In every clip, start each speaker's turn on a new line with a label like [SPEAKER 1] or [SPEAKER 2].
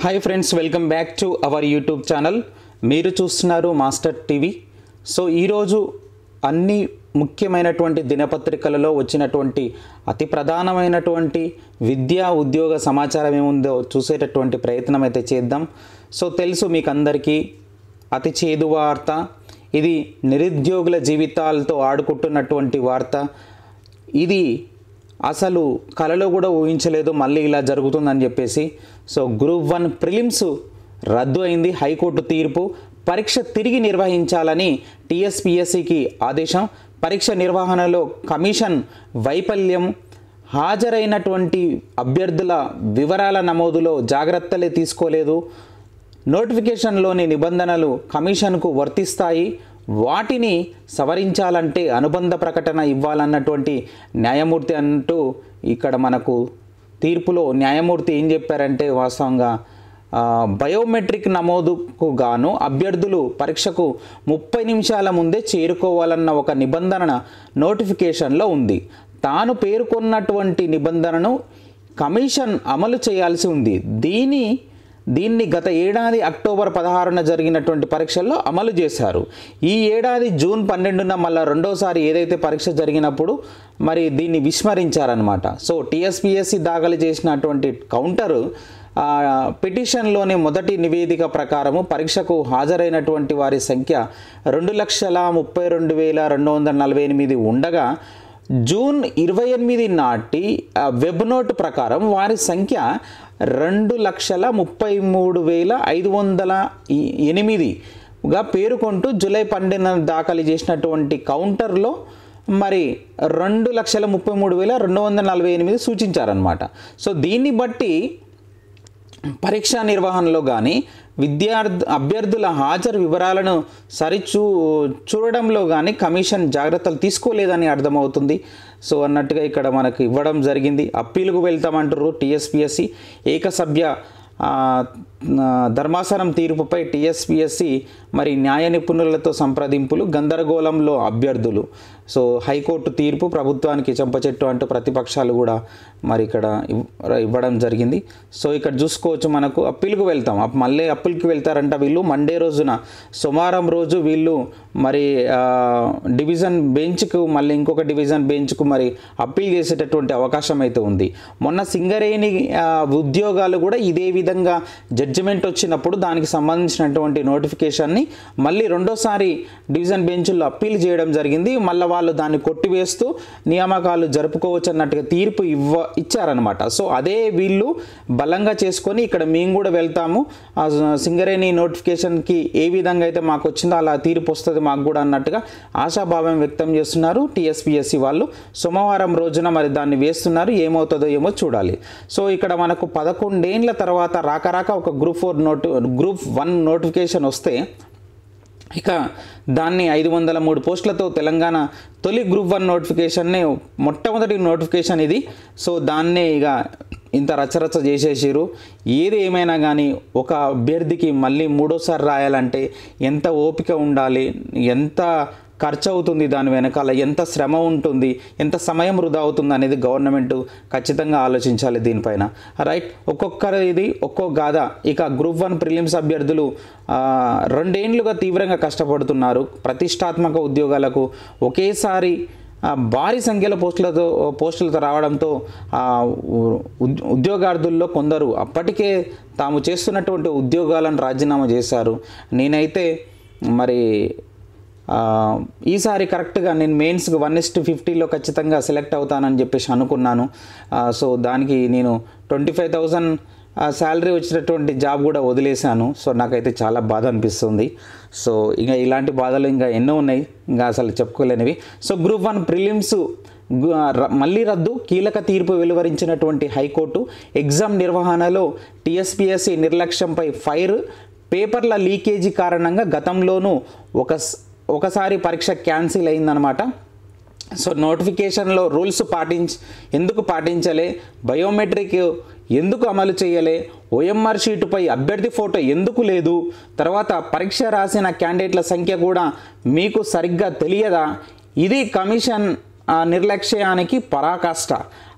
[SPEAKER 1] hi friends welcome back to our YouTube channel మీరు చూస్తున్నారు master TV so ఈరోజు అన్ని ముఖ్యమైనటువంటి దినపత్రికలలో వచ్చినటువంటి అతి ప్రధానమైనటువంటి విద్యా ఉద్యోగ సమాచారం ఏముందో చూసేటటువంటి ప్రయత్నం అయితే చేద్దాం సో తెలుసు మీకు అందరికీ అతి చేదు వార్త ఇది నిరుద్యోగుల జీవితాలతో ఆడుకుంటున్నటువంటి వార్త ఇది అసలు కలలో కూడా ఊహించలేదు మళ్ళీ ఇలా జరుగుతుందని చెప్పేసి సో గ్రూప్ వన్ ప్రిలిమ్స్ రద్దు అయింది హైకోర్టు తీర్పు పరీక్ష తిరిగి నిర్వహించాలని టీఎస్పిఎస్సికి ఆదేశం పరీక్ష నిర్వహణలో కమిషన్ వైఫల్యం హాజరైనటువంటి అభ్యర్థుల వివరాల నమోదులో జాగ్రత్తలే తీసుకోలేదు నోటిఫికేషన్లోని నిబంధనలు కమిషన్కు వర్తిస్తాయి వాటిని సవరించాలంటే అనుబంధ ప్రకటన ఇవ్వాలన్నటువంటి న్యాయమూర్తి అంటూ ఇక్కడ మనకు తీర్పులో న్యాయమూర్తి ఏం చెప్పారంటే వాస్తవంగా ఆ, బయోమెట్రిక్ నమోదుకు గాను అభ్యర్థులు పరీక్షకు ముప్పై నిమిషాల ముందే చేరుకోవాలన్న ఒక నిబంధన నోటిఫికేషన్లో ఉంది తాను పేర్కొన్నటువంటి నిబంధనను కమిషన్ అమలు చేయాల్సి ఉంది దీని దీన్ని గత ఏడాది అక్టోబర్ పదహారున జరిగినటువంటి పరీక్షల్లో అమలు చేశారు ఈ ఏడాది జూన్ పన్నెండున మళ్ళీ రెండోసారి ఏదైతే పరీక్ష జరిగినప్పుడు మరి దీన్ని విస్మరించారనమాట సో టీఎస్పిఎస్సి దాఖలు చేసినటువంటి కౌంటరు ఆ, పిటిషన్లోని మొదటి నివేదిక ప్రకారము పరీక్షకు హాజరైనటువంటి వారి సంఖ్య రెండు లక్షల ముప్పై రెండు వేల రెండు వందల నలభై ఎనిమిది ఉండగా జూన్ ఇరవై ఎనిమిది నాటి ఆ, వెబ్ నోట్ ప్రకారం వారి సంఖ్య రెండు లక్షల ముప్పై మూడు వేల ఐదు వందల ఈ- ఎనిమిదిగా పేర్కొంటూ జూలై పన్నెండున దాఖలు చేసినటువంటి కౌంటర్లో మరి రెండు లక్షల ముప్పై మూడు వేల రెండు వందల నలభై ఎనిమిది సూచించారనమాట సో దీన్ని బట్టి పరీక్షా నిర్వహణలో కానీ విద్యార్థి అభ్యర్థుల హాజరు వివరాలను సరిచూ చూడడంలో కానీ కమిషన్ జాగ్రత్తలు తీసుకోలేదని అర్థమవుతుంది సో అన్నట్టుగా ఇక్కడ మనకు ఇవ్వడం జరిగింది అప్పీలుకు వెళ్తామంటారు టీఎస్పిఎస్సి ఏకసభ్య ఆ, ఆ, ధర్మాసనం తీర్పుపై టీఎస్పిఎస్సి మరి న్యాయ నిపుణులతో సంప్రదింపులు గందరగోళంలో అభ్యర్థులు సో హైకోర్టు తీర్పు ప్రభుత్వానికి చెంపచెట్టు అంటూ ప్రతిపక్షాలు కూడా మరి ఇక్కడ ఇవ్- ఇవ్వడం జరిగింది సో ఇక్కడ చూసుకోవచ్చు మనకు అప్పీల్కి వెళ్తాం అప్- మళ్ళీ అప్పీల్కి వెళ్తారంట వీళ్ళు మండే రోజున సోమవారం రోజు వీళ్ళు మరి ఆ, డివిజన్ బెంచ్కు మళ్ళీ ఇంకొక డివిజన్ బెంచ్కు మరి అప్పీల్ చేసేటటువంటి అవకాశం అయితే ఉంది మొన్న సింగరేణి ఆ, ఉద్యోగాలు కూడా ఇదే విధంగా జడ్జిమెంట్ వచ్చినప్పుడు దానికి సంబంధించినటువంటి నోటిఫికేషన్ని మళ్ళీ రెండోసారి డివిజన్ బెంచ్లో అప్పీల్ చేయడం జరిగింది మళ్ళీ వాళ్ళు దాన్ని కొట్టివేస్తూ నియామకాలు జరుపుకోవచ్చు అన్నట్టుగా తీర్పు ఇవ్వ ఇచ్చారనమాట సో అదే వీళ్ళు బలంగా చేసుకొని ఇక్కడ మేము కూడా వెళ్తాము ఆ సింగరేణి నోటిఫికేషన్కి ఏ విధంగా అయితే మాకు వచ్చిందో అలా తీర్పు వస్తుంది మాకు కూడా అన్నట్టుగా ఆశాభావం వ్యక్తం చేస్తున్నారు టీఎస్పిఎస్సి వాళ్ళు సోమవారం రోజున మరి దాన్ని వేస్తున్నారు ఏమవుతుందో ఏమో చూడాలి సో ఇక్కడ మనకు పదకొండేండ్ల తర్వాత రాక రాక ఒక గ్రూప్ ఫోర్ నోటు గ్రూప్ వన్ నోటిఫికేషన్ వస్తే ఇక దాన్ని ఐదు వందల మూడు పోస్టులతో తెలంగాణ తొలి గ్రూప్ వన్ నోటిఫికేషన్నే మొట్టమొదటి నోటిఫికేషన్ ఇది సో దాన్నే ఇక ఇంత రచరచ చేసేసారు ఏది ఏమైనా కానీ ఒక అభ్యర్థికి మళ్ళీ మూడోసారి రాయాలంటే ఎంత ఓపిక ఉండాలి ఎంత ఖర్చు అవుతుంది దాని వెనకాల ఎంత శ్రమ ఉంటుంది ఎంత సమయం వృధా అవుతుంది అనేది గవర్నమెంట్ ఖచ్చితంగా ఆలోచించాలి దీనిపైన రైట్ ఒక్కొక్కరు ఇది ఒక్కో గాథ ఇక గ్రూప్ వన్ ప్రిలిమ్స్ అభ్యర్థులు ఆ, రెండేండ్లుగా తీవ్రంగా కష్టపడుతున్నారు ప్రతిష్టాత్మక ఉద్యోగాలకు ఒకేసారి ఆ, భారీ సంఖ్యలో పోస్టులతో పోస్టులతో రావడంతో ఆ, ఉద్- ఉద్యోగార్థుల్లో కొందరు అప్పటికే తాము చేస్తున్నటువంటి ఉద్యోగాలను రాజీనామా చేశారు నేనైతే మరి ఆ, ఈసారి కరెక్ట్గా నేను మెయిన్స్కి వన్ ఇస్ట్ ఫిఫ్టీలో ఖచ్చితంగా సెలెక్ట్ అవుతానని చెప్పేసి అనుకున్నాను ఆ, సో దానికి నేను ట్వంటీ ఫైవ్ థౌజండ్ శాలరీ వచ్చినటువంటి జాబ్ కూడా వదిలేశాను సో నాకైతే చాలా బాధ అనిపిస్తుంది సో ఇంకా ఇలాంటి బాధలు ఇంకా ఎన్నో ఉన్నాయి ఇంకా అసలు చెప్పుకోలేనివి సో గ్రూప్ వన్ ప్రిలిమ్స్ గు- ర- మళ్ళీ రద్దు కీలక తీర్పు వెలువరించినటువంటి హైకోర్టు ఎగ్జామ్ నిర్వహణలో టీఎస్పిఎస్సి నిర్లక్ష్యంపై ఫైర్ పేపర్ల లీకేజీ కారణంగా గతంలోనూ ఒక స్- ఒకసారి పరీక్ష క్యాన్సిల్ అయిందనమాట సో నోటిఫికేషన్లో రూల్స్ పాటించ ఎందుకు పాటించలే బయోమెట్రిక్ ఎందుకు అమలు చేయలే ఓఎంఆర్ షీటుపై అభ్యర్థి ఫోటో ఎందుకు లేదు తర్వాత పరీక్ష రాసిన క్యాండిడేట్ల సంఖ్య కూడా మీకు సరిగ్గా తెలియదా ఇది కమిషన్ ఆ, నిర్లక్ష్యానికి పరాకాష్ట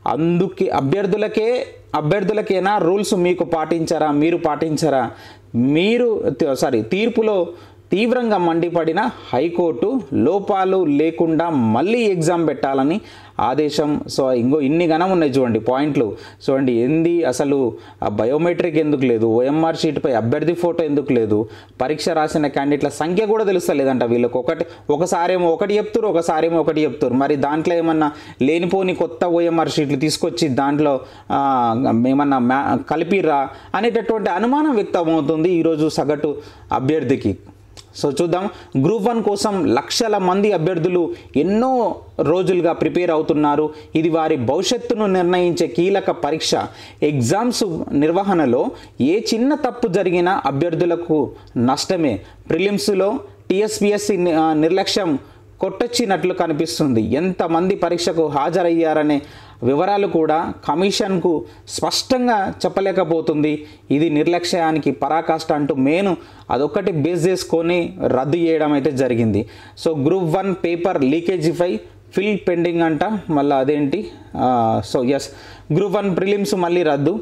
[SPEAKER 1] అందుకే అభ్యర్థులకే అభ్యర్థులకేనా రూల్స్ మీకు పాటించారా మీరు పాటించారా మీరు సారీ తీర్పులో తీవ్రంగా మండిపడిన హైకోర్టు లోపాలు లేకుండా మళ్ళీ ఎగ్జామ్ పెట్టాలని ఆదేశం సో ఇంకో ఇన్ని గణం ఉన్నాయి చూడండి పాయింట్లు చూడండి ఏంది అసలు ఆ బయోమెట్రిక్ ఎందుకు లేదు ఓఎంఆర్ షీట్పై అభ్యర్థి ఫోటో ఎందుకు లేదు పరీక్ష రాసిన క్యాండిడేట్ల సంఖ్య కూడా తెలుస్తలేదంట వీళ్ళకి ఒకటి ఒకసారేమో ఒకటి చెప్తారు ఒకసారేమో ఒకటి చెప్తారు మరి దాంట్లో ఏమన్నా లేనిపోని కొత్త ఓఎంఆర్ షీట్లు తీసుకొచ్చి దాంట్లో ఆ, ఏమన్నా మ్యా కలిపిరా అనేటటువంటి అనుమానం వ్యక్తమవుతుంది ఈరోజు సగటు అభ్యర్థికి సో చూద్దాం గ్రూప్ వన్ కోసం లక్షల మంది అభ్యర్థులు ఎన్నో రోజులుగా ప్రిపేర్ అవుతున్నారు ఇది వారి భవిష్యత్తును నిర్ణయించే కీలక పరీక్ష ఎగ్జామ్స్ నిర్వహణలో ఏ చిన్న తప్పు జరిగినా అభ్యర్థులకు నష్టమే ప్రిలిమ్స్లో టీఎస్పిఎస్సి నిర్లక్ష్యం కొట్టొచ్చినట్లు కనిపిస్తుంది ఎంతమంది పరీక్షకు హాజరయ్యారనే వివరాలు కూడా కమిషన్కు స్పష్టంగా చెప్పలేకపోతుంది ఇది నిర్లక్ష్యానికి పరాకాష్ట అంటూ మేను అదొక్కటి బేస్ చేసుకొని రద్దు చేయడం అయితే జరిగింది సో గ్రూప్ వన్ పేపర్ లీకేజీపై ఫిల్ పెండింగ్ అంట మళ్ళీ అదేంటి సో ఎస్ గ్రూప్ వన్ ప్రిలిమ్స్ మళ్ళీ రద్దు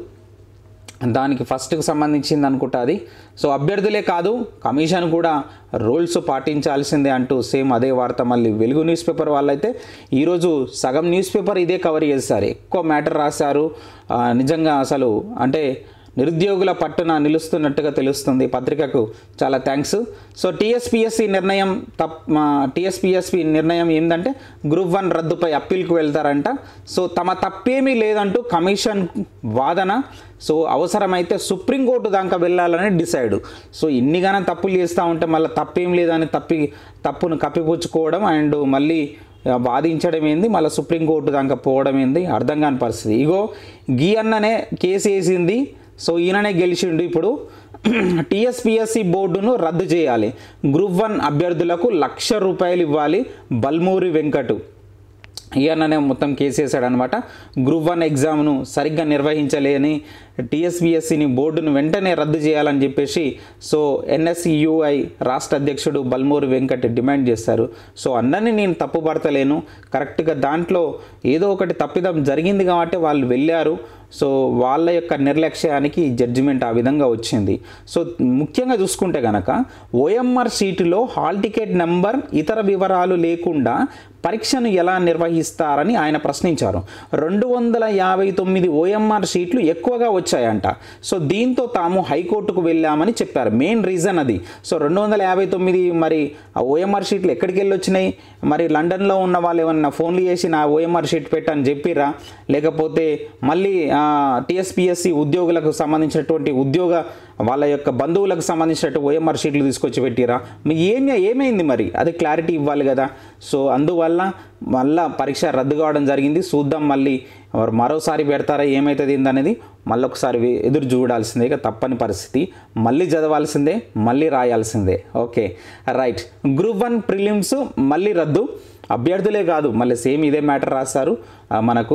[SPEAKER 1] దానికి ఫస్ట్కి సంబంధించింది అనుకుంటా అది సో అభ్యర్థులే కాదు కమిషన్ కూడా రూల్స్ పాటించాల్సిందే అంటూ సేమ్ అదే వార్త మళ్ళీ వెలుగు న్యూస్ పేపర్ వాళ్ళైతే ఈరోజు సగం న్యూస్ పేపర్ ఇదే కవర్ చేశారు ఎక్కువ మ్యాటర్ రాశారు ఆ, నిజంగా అసలు అంటే నిరుద్యోగుల పట్టున నిలుస్తున్నట్టుగా తెలుస్తుంది పత్రికకు చాలా థ్యాంక్స్ సో టీఎస్పిఎస్సి నిర్ణయం తప్ టీఎస్పిఎస్సి నిర్ణయం ఏంటంటే గ్రూప్ వన్ రద్దుపై అప్పీల్కి వెళ్తారంట సో తమ తప్పేమీ లేదంటూ కమిషన్ వాదన సో అవసరమైతే సుప్రీంకోర్టు దాకా వెళ్ళాలని డిసైడ్ సో ఇన్నిగానే తప్పులు చేస్తూ ఉంటే మళ్ళీ తప్పేం లేదని తప్పి తప్పును కప్పిపుచ్చుకోవడం అండ్ మళ్ళీ ఆ, వాదించడం ఏంది మళ్ళీ సుప్రీంకోర్టు దాకా పోవడం ఏంది అర్థం కాని పరిస్థితి ఇగో గీ అన్ననే కేసు వేసింది సో ఈయననే గెలిచిండు ఇప్పుడు టీఎస్పిఎస్సి బోర్డును రద్దు చేయాలి గ్రూప్ వన్ అభ్యర్థులకు లక్ష రూపాయలు ఇవ్వాలి బల్మూరి వెంకటు ఈయననే మొత్తం కేసు వేశాడనమాట గ్రూప్ వన్ ఎగ్జామ్ను సరిగ్గా నిర్వహించలేని టీఎస్బిఎస్సిని బోర్డును వెంటనే రద్దు చేయాలని చెప్పేసి సో ఎన్ఎస్యుఐ రాష్ట్ర అధ్యక్షుడు బల్మూరి వెంకట్ డిమాండ్ చేస్తారు సో అందరినీ నేను తప్పు పడతలేను కరెక్ట్గా దాంట్లో ఏదో ఒకటి తప్పిదం జరిగింది కాబట్టి వాళ్ళు వెళ్ళారు సో వాళ్ళ యొక్క నిర్లక్ష్యానికి జడ్జిమెంట్ ఆ విధంగా వచ్చింది సో ముఖ్యంగా చూసుకుంటే కనుక ఓఎంఆర్ సీటులో హాల్ టికెట్ నెంబర్ ఇతర వివరాలు లేకుండా పరీక్షను ఎలా నిర్వహిస్తారని ఆయన ప్రశ్నించారు రెండు వందల యాభై తొమ్మిది ఓఎంఆర్ షీట్లు ఎక్కువగా వచ్చాయంట సో దీంతో తాము హైకోర్టుకు వెళ్ళామని చెప్పారు మెయిన్ రీజన్ అది సో రెండు వందల యాభై తొమ్మిది మరి ఆ ఓఎంఆర్ షీట్లు ఎక్కడికి వెళ్ళి వచ్చినాయి మరి లండన్లో ఉన్న వాళ్ళు ఏమన్నా ఫోన్లు చేసి నా ఓఎంఆర్ షీట్ పెట్టని చెప్పిరా లేకపోతే మళ్ళీ టీఎస్పిఎస్సి ఉద్యోగులకు సంబంధించినటువంటి ఉద్యోగ వాళ్ళ యొక్క బంధువులకు సంబంధించినట్టు ఓఎంఆర్ షీట్లు తీసుకొచ్చి పెట్టిరా మీ ఏమి ఏమైంది మరి అది క్లారిటీ ఇవ్వాలి కదా సో అందువల్ల మళ్ళా పరీక్ష రద్దు కావడం జరిగింది చూద్దాం మళ్ళీ ఎవరు మరోసారి పెడతారా ఏమవుతుంది ఏందనేది మళ్ళీ ఒకసారి వే- ఎదురు చూడాల్సిందే ఇక తప్పని పరిస్థితి మళ్ళీ చదవాల్సిందే మళ్ళీ రాయాల్సిందే okay right group one prelims మళ్ళీ రద్దు అభ్యర్థులే కాదు మళ్ళీ సేమ్ ఇదే మ్యాటర్ రాస్తారు ఆ, మనకు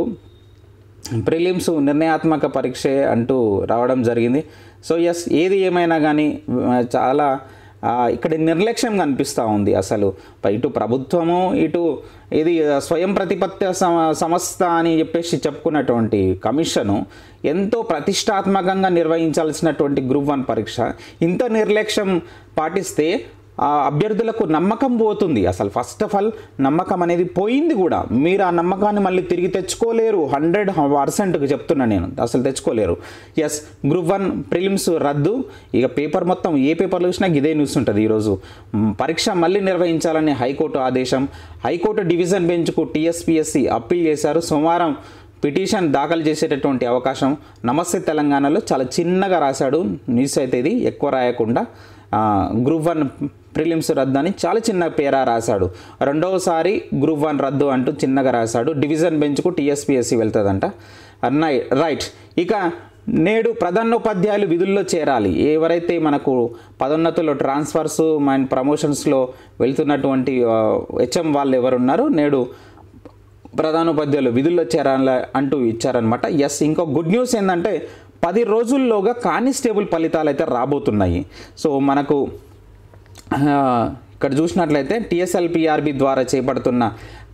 [SPEAKER 1] ప్రిలిమ్స్ నిర్ణయాత్మక పరీక్షే అంటూ రావడం జరిగింది సో ఎస్ ఏది ఏమైనా కానీ ఆ, చాలా ఆ, ఇక్కడ నిర్లక్ష్యం కనిపిస్తూ ఉంది అసలు ప- ఇటు ప్రభుత్వము ఇటు ఇది స్వయం ప్రతిపత్తి సమ- సంస్థ అని చెప్పేసి చెప్పుకున్నటువంటి కమిషను ఎంతో ప్రతిష్టాత్మకంగా నిర్వహించాల్సినటువంటి గ్రూప్ వన్ పరీక్ష ఇంత నిర్లక్ష్యం పాటిస్తే ఆ అభ్యర్థులకు నమ్మకం పోతుంది అసలు ఫస్ట్ ఆఫ్ ఆల్ నమ్మకం అనేది పోయింది కూడా మీరు ఆ నమ్మకాన్ని మళ్ళీ తిరిగి తెచ్చుకోలేరు హండ్రెడ్ పర్సెంట్కి చెప్తున్నా నేను అసలు తెచ్చుకోలేరు ఎస్ గ్రూప్ వన్ ప్రిలిమ్స్ రద్దు ఇక పేపర్ మొత్తం ఏ పేపర్లో చూసినా ఇదే న్యూస్ ఉంటుంది ఈరోజు మ్, పరీక్ష మళ్ళీ నిర్వహించాలని హైకోర్టు ఆదేశం హైకోర్టు డివిజన్ బెంచ్కు టీఎస్పీఎస్సీ అప్పీల్ చేశారు సోమవారం పిటిషన్ దాఖలు చేసేటటువంటి అవకాశం నమస్తే తెలంగాణలో చాలా చిన్నగా రాశాడు న్యూస్ అయితే ఇది ఎక్కువ రాయకుండా ఆ, గ్రూప్ వన్ ప్రిలిమ్స్ రద్దు అని చాలా చిన్న పేరా రాశాడు రెండవసారి గ్రూప్ వన్ రద్దు అంటూ చిన్నగా రాశాడు డివిజన్ బెంచ్కు టీఎస్పీఎస్సీ వెళ్తుందంట అన్నై రైట్ ఇక నేడు ప్రధానోపాధ్యాయులు విధుల్లో చేరాలి ఎవరైతే మనకు పదోన్నతులు ట్రాన్స్ఫర్స్ అండ్ ప్రమోషన్స్లో వెళ్తున్నటువంటి హెచ్ఎం వాళ్ళు ఎవరున్నారో నేడు ప్రధానోపాధ్యాయులు విధుల్లో చేరాల అంటూ ఇచ్చారనమాట ఎస్ ఇంకో గుడ్ న్యూస్ ఏంటంటే పది రోజుల్లోగా కానిస్టేబుల్ ఫలితాలు అయితే రాబోతున్నాయి సో మనకు ఆ, ఇక్కడ చూసినట్లయితే టీఎస్ఎల్పిఆర్బి ద్వారా చేపడుతున్న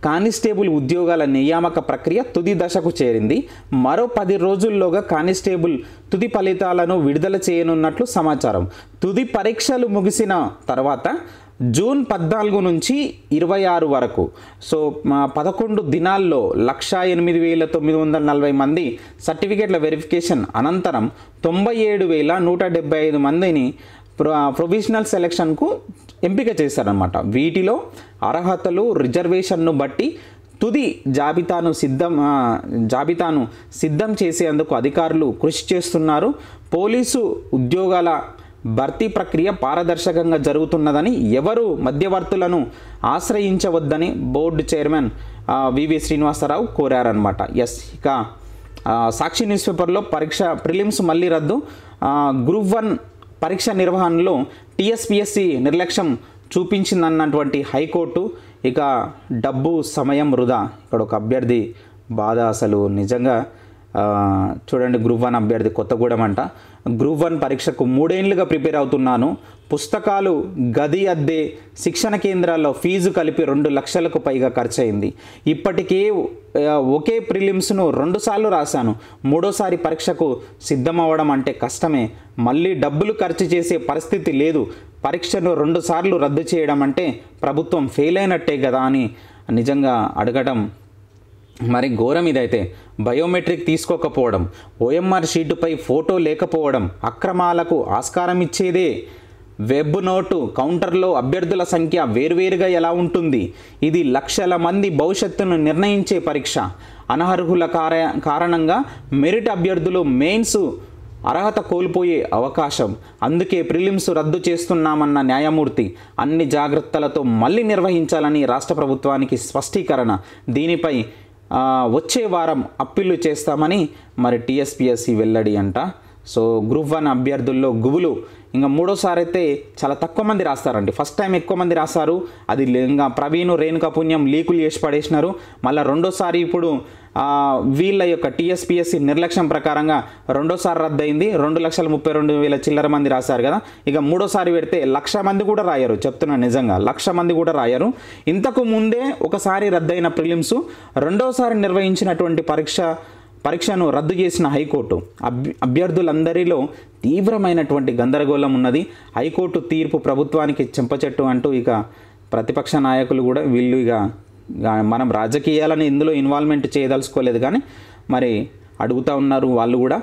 [SPEAKER 1] కానిస్టేబుల్ ఉద్యోగాల నియామక ప్రక్రియ తుది దశకు చేరింది మరో పది రోజుల్లోగా కానిస్టేబుల్ తుది ఫలితాలను విడుదల చేయనున్నట్లు సమాచారం తుది పరీక్షలు ముగిసిన తర్వాత జూన్ పద్నాలుగు నుంచి ఇరవై ఆరు వరకు సో మా పదకొండు దినాల్లో లక్షా ఎనిమిది వేల తొమ్మిది వందల నలభై మంది సర్టిఫికేట్ల వెరిఫికేషన్ అనంతరం తొంభై ఏడు వేల నూట డెబ్బై ఐదు మందిని ప్రొ ప్రొవిజనల్ సెలక్షన్కు ఎంపిక చేశారనమాట వీటిలో అర్హతలు రిజర్వేషన్ను బట్టి తుది జాబితాను సిద్ధం ఆ, జాబితాను సిద్ధం చేసేందుకు అధికారులు కృషి చేస్తున్నారు పోలీసు ఉద్యోగాల భర్తీ ప్రక్రియ పారదర్శకంగా జరుగుతున్నదని ఎవరు మధ్యవర్తులను ఆశ్రయించవద్దని బోర్డు చైర్మన్ ఆ, వివి శ్రీనివాసరావు కోరారనమాట ఎస్ ఇక ఆ, సాక్షి న్యూస్ పేపర్లో పరీక్ష ప్రిలిమ్స్ మళ్ళీ రద్దు ఆ, గ్రూప్ వన్ పరీక్ష నిర్వహణలో టీఎస్పిఎస్సి నిర్లక్ష్యం చూపించిందన్నటువంటి హైకోర్టు ఇక డబ్బు సమయం వృధా ఇక్కడ ఒక అభ్యర్థి బాధ అసలు నిజంగా ఆ, చూడండి గ్రూప్ వన్ అభ్యర్థి కొత్తగూడెం అంట గ్రూప్ వన్ పరీక్షకు మూడేళ్లుగా ప్రిపేర్ అవుతున్నాను పుస్తకాలు గది అద్దె శిక్షణ కేంద్రాల్లో ఫీజు కలిపి రెండు లక్షలకు పైగా ఖర్చు అయింది ఇప్పటికే ఆ, ఒకే ప్రిలిమ్స్ను రెండుసార్లు రాశాను మూడోసారి పరీక్షకు సిద్ధమవ్వడం అంటే కష్టమే మళ్ళీ డబ్బులు ఖర్చు చేసే పరిస్థితి లేదు పరీక్షను రెండుసార్లు రద్దు చేయడం అంటే ప్రభుత్వం ఫెయిల్ అయినట్టే కదా అని నిజంగా అడగడం మరి ఘోరం ఇదైతే బయోమెట్రిక్ తీసుకోకపోవడం ఓఎంఆర్ షీటుపై ఫోటో లేకపోవడం అక్రమాలకు ఆస్కారం ఇచ్చేదే వెబ్ నోటు కౌంటర్లో అభ్యర్థుల సంఖ్య వేర్వేరుగా ఎలా ఉంటుంది ఇది లక్షల మంది భవిష్యత్తును నిర్ణయించే పరీక్ష అనర్హుల కార కారణంగా మెరిట్ అభ్యర్థులు మెయిన్స్ అర్హత కోల్పోయే అవకాశం అందుకే ప్రిలిమ్స్ రద్దు చేస్తున్నామన్న న్యాయమూర్తి అన్ని జాగ్రత్తలతో మళ్ళీ నిర్వహించాలని రాష్ట్ర ప్రభుత్వానికి స్పష్టీకరణ దీనిపై ఆ, వచ్చే వారం అప్పీళ్లు చేస్తామని మరి టీఎస్పిఎస్సి వెల్లడి అంట సో గ్రూప్ వన్ అభ్యర్థుల్లో గుబులు ఇంకా మూడోసారి అయితే చాలా తక్కువ మంది రాస్తారండి ఫస్ట్ టైం ఎక్కువ మంది రాస్తారు అది లే- ఇంకా ప్రవీణ్ రేణుకా పుణ్యం లీకులు చేసి పడేసినారు మళ్ళీ రెండోసారి ఇప్పుడు ఆ, వీళ్ళ యొక్క టీఎస్పిఎస్సి నిర్లక్ష్యం ప్రకారంగా రెండోసారి రద్దయింది రెండు లక్షల ముప్పై రెండు వేల చిల్లర మంది రాశారు కదా ఇక మూడోసారి పెడితే లక్ష మంది కూడా రాయరు చెప్తున్నా నిజంగా లక్ష మంది కూడా రాయరు ఇంతకు ముందే ఒకసారి రద్దయిన ప్రిలిమ్స్ రెండోసారి నిర్వహించినటువంటి పరీక్ష పరీక్షను రద్దు చేసిన హైకోర్టు అభ్య అభ్యర్థులందరిలో తీవ్రమైనటువంటి గందరగోళం ఉన్నది హైకోర్టు తీర్పు ప్రభుత్వానికి చెంపచెట్టు అంటూ ఇక ప్రతిపక్ష నాయకులు కూడా వీళ్ళు ఇక ఇక మనం రాజకీయాలను ఇందులో ఇన్వాల్వ్మెంట్ చేయదలుచుకోలేదు కానీ మరి అడుగుతూ ఉన్నారు వాళ్ళు కూడా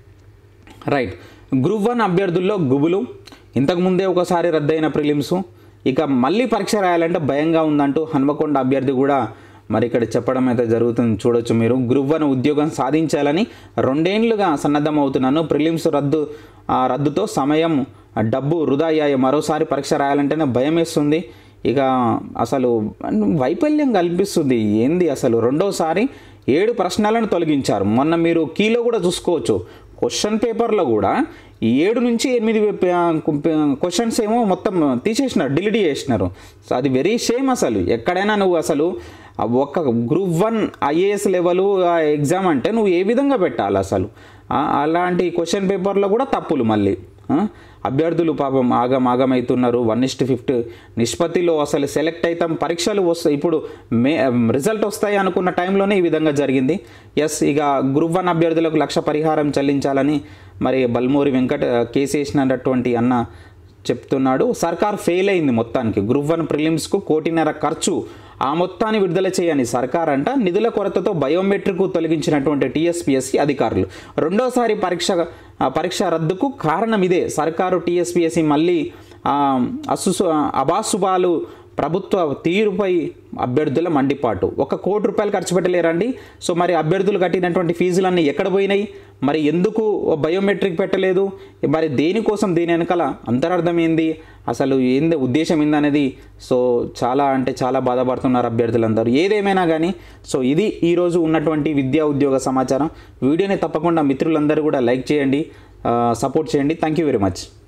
[SPEAKER 1] రైట్ గ్రూప్ వన్ అభ్యర్థుల్లో గుబులు ఇంతకుముందే ఒకసారి రద్దయిన ప్రిలిమ్స్ ఇక మళ్ళీ పరీక్ష రాయాలంటే భయంగా ఉందంటూ హన్మకొండ అభ్యర్థి కూడా మరి ఇక్కడ చెప్పడం అయితే జరుగుతుంది చూడొచ్చు మీరు గ్రూప్ వన్ ఉద్యోగం సాధించాలని రెండేండ్లుగా సన్నద్ధమవుతున్నాను ప్రిలిమ్స్ రద్దు ఆ రద్దుతో సమయం డబ్బు వృధా అయ్యాయి మరోసారి పరీక్ష రాయాలంటేనే భయం వేస్తుంది ఇక అసలు వైఫల్యం కల్పిస్తుంది ఏంది అసలు రెండోసారి ఏడు ప్రశ్నలను తొలగించారు మొన్న మీరు కీలో కూడా చూసుకోవచ్చు క్వశ్చన్ పేపర్లో కూడా ఏడు నుంచి ఎనిమిది క్వశ్చన్స్ ఏమో మొత్తం తీసేసినారు డిలీట్ చేసినారు సో అది వెరీ షేమ్ అసలు ఎక్కడైనా నువ్వు అసలు ఆ ఒక group one IAS level exam అంటే నువ్వు ఏ విధంగా పెట్టాలి అసలు ఆ, అలాంటి క్వశ్చన్ పేపర్లో కూడా తప్పులు మళ్ళీ ఆ, అభ్యర్థులు పాపం ఆగం ఆగమవుతున్నారు వన్ ఇస్ట్ ఫిఫ్త్ నిష్పత్తిలో అసలు సెలెక్ట్ అవుతాం పరీక్షలు వస్తాయి ఇప్పుడు మే రిజల్ట్ వస్తాయి అనుకున్న టైంలోనే ఈ విధంగా జరిగింది ఎస్ ఇక గ్రూప్ వన్ అభ్యర్థులకు లక్ష పరిహారం చెల్లించాలని మరి బల్మూరి వెంకట కేసు వేసినటువంటి అన్న చెప్తున్నాడు సర్కార్ ఫెయిల్ అయింది మొత్తానికి గ్రూప్ వన్ ప్రిలిమ్స్కు కోటిన్నర ఖర్చు ఆ మొత్తాన్ని విడుదల చేయని సర్కార్ అంట నిధుల కొరతతో బయోమెట్రిక్ తొలగించినటువంటి టీఎస్పీఎస్సీ అధికారులు రెండోసారి పరీక్ష ఆ పరీక్ష రద్దుకు కారణం ఇదే సర్కారు టీఎస్పీఎస్సీ మళ్ళీ ఆ, అసుసు అబాసుబాలు ప్రభుత్వ తీరుపై అభ్యర్థుల మండిపాటు ఒక కోటి రూపాయలు ఖర్చు పెట్టలేరండి సో మరి అభ్యర్థులు కట్టినటువంటి ఫీజులన్నీ ఎక్కడ పోయినాయి మరి ఎందుకు బయోమెట్రిక్ పెట్టలేదు మరి దేనికోసం దీని వెనకాల అంతరార్థం ఏంది అసలు ఏంది ఉద్దేశం ఏందనేది సో చాలా అంటే చాలా బాధపడుతున్నారు అభ్యర్థులందరూ ఏదేమైనా కానీ సో ఇది ఈరోజు ఉన్నటువంటి విద్యా ఉద్యోగ సమాచారం వీడియోని తప్పకుండా మిత్రులందరూ కూడా లైక్ చేయండి సపోర్ట్ చేయండి థ్యాంక్ యూ వెరీ మచ్